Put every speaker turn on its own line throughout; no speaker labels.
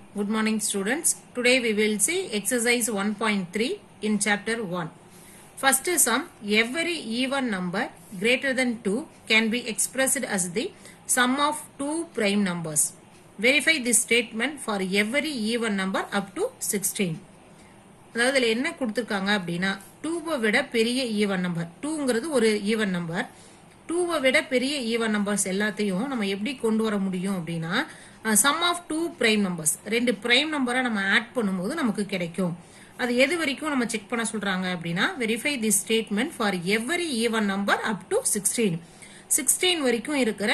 Good morning students. Today we will see exercise 1.3 in chapter 1. First sum, every even number greater than 2 can be expressed as the sum of two prime numbers. Verify this statement for every even number up to 16. அதாவது இதில் என்ன கொடுத்துருக்காங்க அப்படின்னா டூவை விட பெரிய even number டூங்கிறது ஒரு even number டூவை விட பெரிய ஈவன் நம்பர்ஸ் எல்லாத்தையும் நம்ம எப்படி கொண்டு வர முடியும் அப்படின்னா sum of two prime numbers ரெண்டு பிரைம் நம்பரை நம்ம ஆட் பண்ணும்போது நமக்கு கிடைக்கும் அது எது வரைக்கும் நம்ம செக் பண்ண சொல்றாங்க அப்படின்னா verify the statement for every even number up to sixteen sixteen வரைக்கும் இருக்கிற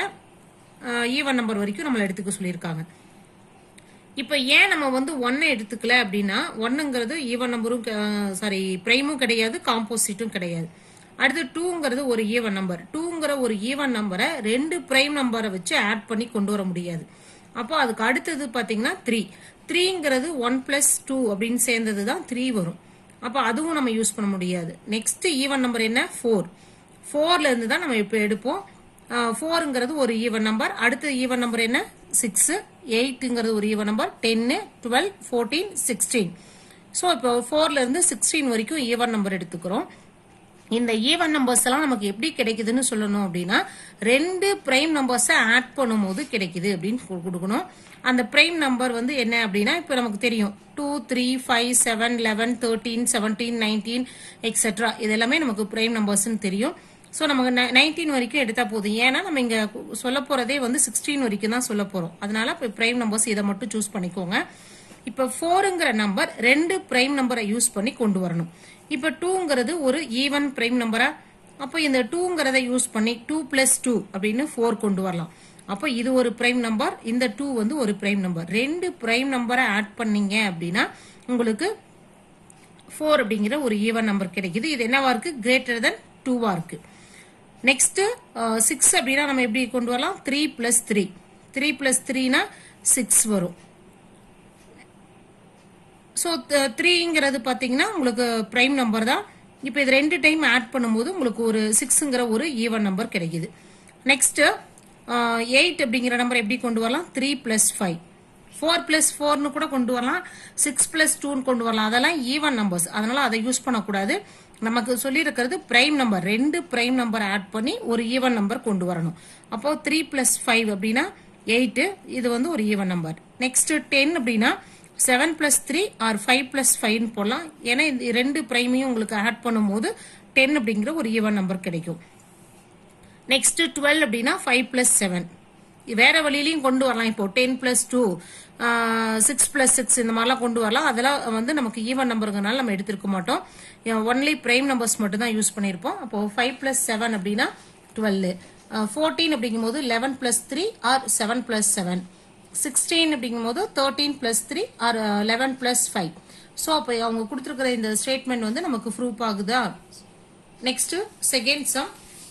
ஈவன் நம்பர் வரைக்கும் நம்மளை எடுத்துக்க சொல்லியிருக்காங்க இப்போ ஏன் நம்ம வந்து ஒன்னை எடுத்துக்கல அப்படின்னா ஒன்னுங்கிறது ஈவன் நம்பரும் சாரி பிரைமும் கிடையாது காம்போசிட்டும் கிடையாது அடுத்து டூங்கிறது ஒரு ஈவன் நம்பர் டூங்கிற ஒரு ஈவன் நம்பரை ரெண்டு பிரைம் நம்பரை வச்சு ஆட் பண்ணி கொண்டு வர முடியாது அப்போ அதுக்கு அடுத்தது பார்த்தீங்கன்னா த்ரீ த்ரீங்கிறது ஒன் பிளஸ் டூ அப்படின்னு சேர்ந்தது தான் த்ரீ வரும் அப்போ அதுவும் நம்ம யூஸ் பண்ண முடியாது நெக்ஸ்ட் ஈவன் நம்பர் என்ன ஃபோர் ஃபோர்ல இருந்து தான் நம்ம இப்போ எடுப்போம் ஃபோருங்கிறது ஒரு ஈவன் நம்பர் அடுத்த ஈவன் நம்பர் என்ன சிக்ஸ் எயிட்டுங்கிறது ஒரு ஈவன் நம்பர் டென்னு டுவெல் ஃபோர்டீன் சிக்ஸ்டீன் ஸோ இப்போ ஃபோர்ல இருந்து சிக்ஸ்டீன் வரைக்கும் ஈவன் நம்பர் எடுத்துக்கிறோம் இந்த ஈவன் நம்பர்ஸ் எல்லாம் நமக்கு எப்படி கிடைக்குதுன்னு சொல்லணும் அப்படின்னா ரெண்டு பிரைம் நம்பர்ஸை ஆட் பண்ணும்போது கிடைக்குது அப்படின்னு கொடுக்கணும் அந்த பிரைம் நம்பர் வந்து என்ன அப்படின்னா இப்போ நமக்கு தெரியும் two three five seven eleven thirteen seventeen nineteen etcetera இது எல்லாமே நமக்கு பிரைம் நம்பர்ஸ்னு தெரியும் ஸோ நமக்கு நைன்டீன் வரைக்கும் எடுத்தா போதும் ஏன்னா நம்ம இங்க சொல்ல போறதே வந்து சிக்ஸ்டீன் வரைக்கும் தான் சொல்ல போறோம் அதனால இப்போ பிரைம் நம்பர்ஸ் இதை மட்டும் சூஸ் பண்ணிக்கோங்க இப்போ ஃபோருங்கிற நம்பர் ரெண்டு பிரைம் நம்பரை யூஸ் பண்ணி கொண்டு வரணும் இப்போ டூங்கிறது ஒரு ஈவன் பிரைம் நம்பரா அப்போ இந்த டூங்கிறத யூஸ் பண்ணி டூ பிளஸ் டூ அப்படின்னு ஃபோர் கொண்டு வரலாம் அப்போ இது ஒரு பிரைம் நம்பர் இந்த டூ வந்து ஒரு பிரைம் நம்பர் ரெண்டு பிரைம் நம்பரை ஆட் பண்ணீங்க அப்படின்னா உங்களுக்கு ஃபோர் அப்படிங்கிற ஒரு ஈவன் நம்பர் கிடைக்குது இது என்னவா இருக்கு கிரேட்டர் தென் டூவா இருக்கு நெக்ஸ்ட் சிக்ஸ் அப்படின்னா நம்ம எப்படி கொண்டு வரலாம் three plus three three plus த்ரீனா சிக்ஸ் வரும் ஸோ த்ரீங்கிறது பார்த்தீங்கன்னா உங்களுக்கு ப்ரைம் நம்பர் தான் இப்போ இது ரெண்டு டைம் ஆட் பண்ணும்போது உங்களுக்கு ஒரு சிக்ஸுங்கிற ஒரு ஈவன் நம்பர் கிடைக்குது நெக்ஸ்ட் எயிட் அப்படிங்கிற நம்பர் எப்படி கொண்டு வரலாம் three plus five four plus ஃபோர்னு கூட கொண்டு வரலாம் சிக்ஸ் பிளஸ் டூன்னு கொண்டு வரலாம் அதெல்லாம் ஈவன் நம்பர்ஸ் அதனால அதை யூஸ் பண்ணக்கூடாது நமக்கு சொல்லியிருக்கிறது பிரைம் நம்பர் ரெண்டு பிரைம் நம்பர் ஆட் பண்ணி ஒரு ஈவன் நம்பர் கொண்டு வரணும் அப்போ த்ரீ பிளஸ் ஃபைவ் அப்படின்னா எயிட்டு இது வந்து ஒரு ஈவன் நம்பர் நெக்ஸ்ட் டென் அப்படின்னா seven plus three or five plus ஃபைவ்னு போடலாம் ஏன்னா இந்த ரெண்டு பிரைமையும் உங்களுக்கு ஆட் பண்ணும்போது டென் அப்படிங்கிற ஒரு ஈவன் நம்பர் கிடைக்கும் நெக்ஸ்ட் டுவெல் அப்படின்னா ஃபைவ் பிளஸ் செவன் வேற வழியிலையும் கொண்டு வரலாம் இப்போ ten plus two six plus six இந்த மாதிரிலாம் கொண்டு வரலாம் அதெல்லாம் வந்து நமக்கு ஈவன் நம்பருங்கனால நம்ம எடுத்திருக்க மாட்டோம் ஒன்லி பிரைம் நம்பர்ஸ் மட்டும் தான் யூஸ் பண்ணியிருப்போம் அப்போ ஃபைவ் பிளஸ் செவன் அப்படின்னா டுவெல் ஃபோர்டீன் அப்படிங்கும்போது eleven plus three or seven plus seven sixteen அப்படிங்கும்போது thirteen plus three or eleven plus five so அப்போ அவங்க கொடுத்துருக்கிற இந்த ஸ்டேட்மெண்ட் வந்து நமக்கு ப்ரூஃப் ஆகுதா next second sum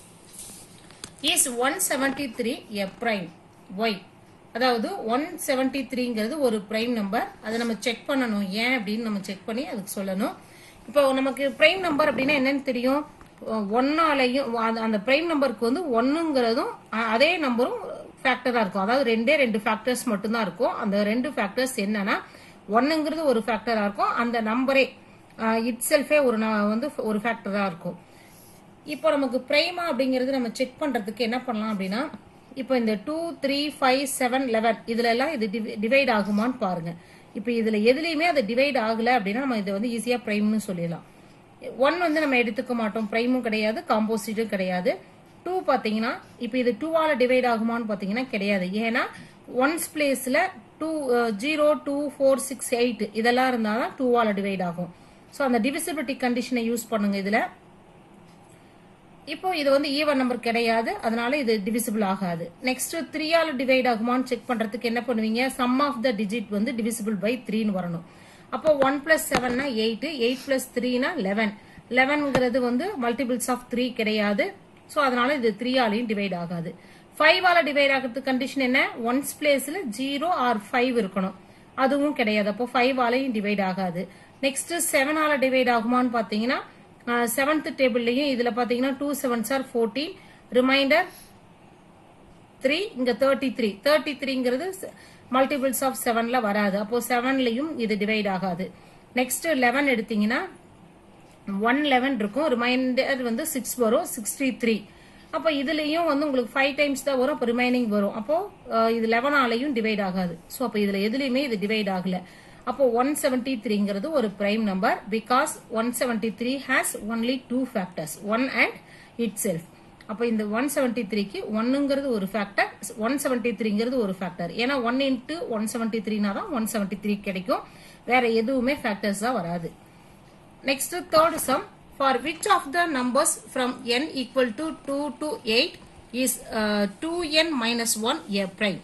is one seventy three a prime why அதாவது ஒன் செவன்டி த்ரீங்கிறது ஒரு பிரைம் நம்பர் அதை நம்ம செக் பண்ணணும் ஏன் அப்படின்னு நம்ம செக் பண்ணி அதுக்கு சொல்லணும் இப்போ நமக்கு பிரைம் நம்பர் அப்படின்னா என்னன்னு தெரியும் ஒன்னாலையும் அந்த பிரைம் நம்பருக்கு வந்து ஒன்னுங்கிறதும் அதே நம்பரும் ஃபேக்டரா இருக்கும் அதாவது ரெண்டே ரெண்டு ஃபேக்டர்ஸ் மட்டும்தான் இருக்கும் அந்த ரெண்டு ஃபேக்டர்ஸ் என்னன்னா ஒன்னுங்கிறது ஒரு ஃபேக்டரா இருக்கும் அந்த நம்பரே இட் செல்ஃபே ஒரு வந்து ஒரு ஃபேக்டரா இருக்கும் இப்போ நமக்கு பிரைமா அப்படிங்கிறது நம்ம செக் பண்றதுக்கு என்ன பண்ணலாம் அப்படின்னா இப்போ இந்த two three five seven eleven இதுல எல்லாம் இது டிவைட் ஆகுமான்னு பாருங்க இப்போ இதுல எதுலையுமே அது டிவைட் ஆகல அப்படின்னா நம்ம இதை வந்து ஈஸியா பிரைம்னு சொல்லிடலாம் ஒன் வந்து நம்ம எடுத்துக்க மாட்டோம் பிரைமும் கிடையாது காம்போசிட்டும் கிடையாது டூ பாத்தீங்கன்னா இப்போ இது டூவால டிவைட் ஆகுமான்னு பாத்தீங்கன்னா கிடையாது ஏன்னா ஒன்ஸ் பிளேஸ்ல two zero two four six eight இதெல்லாம் இருந்தாதான் டூவால டிவைட் ஆகும் ஸோ அந்த டிவிசிபிலிட்டி கண்டிஷனை யூஸ் பண்ணுங்க இதுல இப்போ இது வந்து ஈவன் நம்பர் கிடையாது அதனால இது டிவிசிபிள் ஆகாது நெக்ஸ்ட் த்ரீயால டிவைட் ஆகுமான்னு செக் பண்றதுக்கு என்ன பண்ணுவீங்க சம் ஆஃப் த டிஜிட் வந்து டிவிசிபிள் பை த்ரீன்னு வரணும் அப்போ ஒன் பிளஸ் செவன்னா எயிட் எயிட் பிளஸ் த்ரீனா லெவன் லெவன்ங்கிறது வந்து மல்டிபிள்ஸ் ஆஃப் த்ரீ கிடையாது ஸோ அதனால இது த்ரீயாலையும் டிவைட் ஆகாது ஃபைவ் ஆல டிவைட் ஆகிறதுக்கு கண்டிஷன் என்ன ஒன்ஸ் பிளேஸ்ல ஜீரோ ஆர் ஃபைவ் இருக்கணும் அதுவும் கிடையாது அப்போ ஃபைவ் ஆலையும் டிவைட் ஆகாது நெக்ஸ்ட் செவன் ஆல டிவைட் ஆகுமான்னு பாத்தீங்கன்னா செவன்த் டேபிள்லயும் இதுல பாத்தீங்கன்னா two seven sir fourteen reminder three இங்க தேர்ட்டி த்ரீ தேர்ட்டி த்ரீங்கிறது மல்டிபிள்ஸ் ஆஃப் செவன்ல வராது அப்போ செவன்லயும் இது டிவைட் ஆகாது நெக்ஸ்ட் லெவன் எடுத்தீங்கன்னா ஒன் லெவன் இருக்கும் ரிமைண்டர் வந்து சிக்ஸ் வரும் சிக்ஸ்டி த்ரீ அப்போ இதுலயும் வந்து உங்களுக்கு ஃபைவ் டைம்ஸ் தான் வரும் அப்போ ரிமைனிங் வரும் அப்போ அஹ், இது லெவனாலையும் டிவைட் ஆகாது ஸோ அப்போ இதுல எதுலையுமே இது டிவைட் ஆகல அப்போ ஒன் செவன்டி த்ரீங்கிறது ஒரு prime number because one seventy three has only two factors one and itself அப்போ இந்த ஒன் செவன்டி த்ரீக்கு ஒன்னுங்கிறது ஒரு ஃபேக்டர் ஒன் செவன்டி த்ரீங்கிறது ஒரு ஃபேக்டர் ஏன்னா ஒன் இன்ட்டு ஒன் செவன்டி த்ரீனா தான் ஒன் செவன்டி த்ரீ கிடைக்கும் வேற எதுவுமே ஃபேக்டர்ஸ் தான் வராது Next, third sum. For which of the numbers from n equal to 2 to 8 is uh, 2n minus 1 a prime?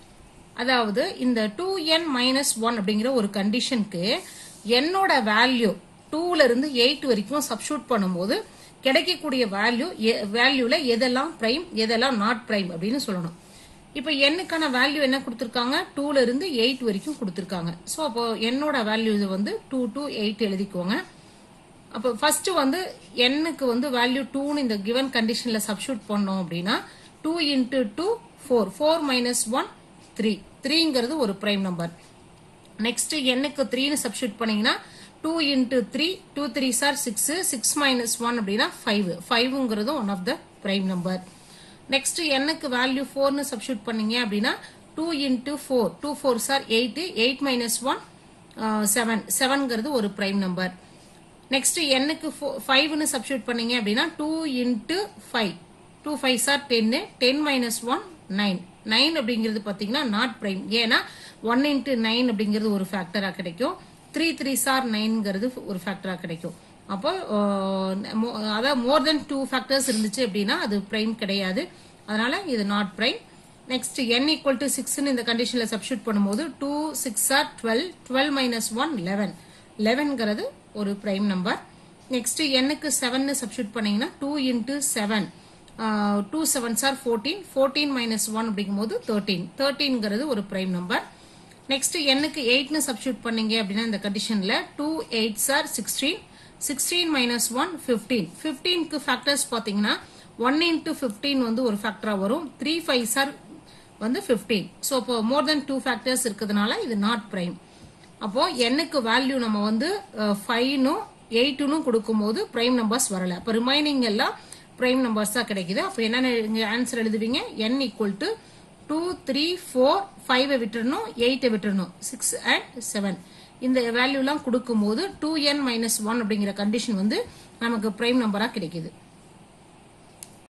அதாவது இந்த 2n minus 1 அப்படிங்கிற ஒரு கண்டிஷனுக்கு என்னோட வேல்யூ டூல இருந்து எயிட் வரைக்கும் சப்ஸ்டியூட் பண்ணும்போது கிடைக்கக்கூடிய வேல்யூ வேல்யூல எதெல்லாம் பிரைம் எதெல்லாம் நாட் பிரைம் அப்படின்னு சொல்லணும் இப்போ என்னுக்கான வேல்யூ என்ன கொடுத்துருக்காங்க டூல இருந்து எயிட் வரைக்கும் கொடுத்துருக்காங்க ஸோ அப்போ என்னோட வேல்யூ வந்து டூ டு எயிட் எழுதிக்கோங்க அப்போ ஃபர்ஸ்ட் வந்து எண்ணுக்கு வந்து வேல்யூ டூன்னு இந்த கிவன் கண்டிஷன்ல சப்ஸ்டியூட் பண்ணோம் அப்படின்னா two into two four four minus one three த்ரீங்கிறது ஒரு பிரைம் நம்பர் நெக்ஸ்ட் எண்ணுக்கு த்ரீன்னு சப்ஸ்டியூட் பண்ணீங்கன்னா two into three two three are six six minus one அப்படின்னா ஃபைவ் ஃபைவ்ங்கிறது one of the prime number next எண்ணுக்கு வேல்யூ ஃபோர்னு சப்ஸ்டியூட் பண்ணீங்க அப்படின்னா two into four two four are eight eight minus one seven செவன்ங்கிறது ஒரு prime number next எண்ணுக்கு ஃபைவ்னு சப்ஸ்டியூட் பண்ணீங்க அப்படின்னா two into five two five are டென்னு ten minus one nine nine அப்படிங்கிறது பார்த்தீங்கன்னா நாட் பிரைம் ஏன்னா ஒன் இன்ட்டு நைன் அப்படிங்கிறது ஒரு ஃபேக்டராக கிடைக்கும் த்ரீ த்ரீ சார் நைன்ங்கிறது ஒரு ஃபேக்டராக கிடைக்கும் அப்போ அஹ், மோ- அதாவது மோர் தென் டூ ஃபேக்டர்ஸ் இருந்துச்சு அப்படின்னா அது பிரைம் கிடையாது அதனால இது not prime next n equal to சிக்ஸ்னு இந்த கண்டிஷன்ல சப்ஸ்டியூட் பண்ணும்போது two six are twelve twelve minus one eleven லெவன்ங்கிறது ஒரு பிரைம் நம்பர் நெக்ஸ்ட் எண்ணுக்கு செவன் சப்ஸ்டியூட் பண்ணீங்கன்னா two into seven two seven sir fourteen fourteen minus one அப்படிங்கும்போது தேர்ட்டீன் தேர்ட்டீன்ங்கிறது ஒரு பிரைம் நம்பர் நெக்ஸ்ட் எண்ணுக்கு எயிட்னு சப்ஸ்டியூட் பண்ணீங்க அப்படின்னா இந்த கண்டிஷன்ல two eight are sixteen sixteen minus one fifteen ஃபிஃப்டீனுக்கு ஃபேக்டர்ஸ் பார்த்தீங்கன்னா ஒன் இன்ட்டு ஃபிஃப்டீன் வந்து ஒரு ஃபேக்டரா வரும் த்ரீ ஃபைவ் சார் வந்து ஃபிஃப்டீன் ஸோ இப்போ மோர் தென் டூ ஃபேக்டர்ஸ் இருக்கிறதுனால இது நாட் பிரைம் அப்போ எண்ணுக்கு வேல்யூ நம்ம வந்து ஃபைவ்னும் எயிட்டுனும் கொடுக்கும்போது பிரைம் நம்பர்ஸ் வரல அப்போ ரிமைனிங் எல்லாம் பிரைம் நம்பர்ஸ் தான் கிடைக்குது அப்போ என்ன ஆன்சர் எழுதுவீங்க n equal to two three four ஃபைவை விட்டுறணும் எயிட்டை விட்டுறணும் சிக்ஸ் அண்ட் செவன் இந்த வேல்யூலாம் கொடுக்கும்போது டூ என் மைனஸ் ஒன் அப்படிங்கிற கண்டிஷன் வந்து நமக்கு பிரைம் நம்பராக கிடைக்குது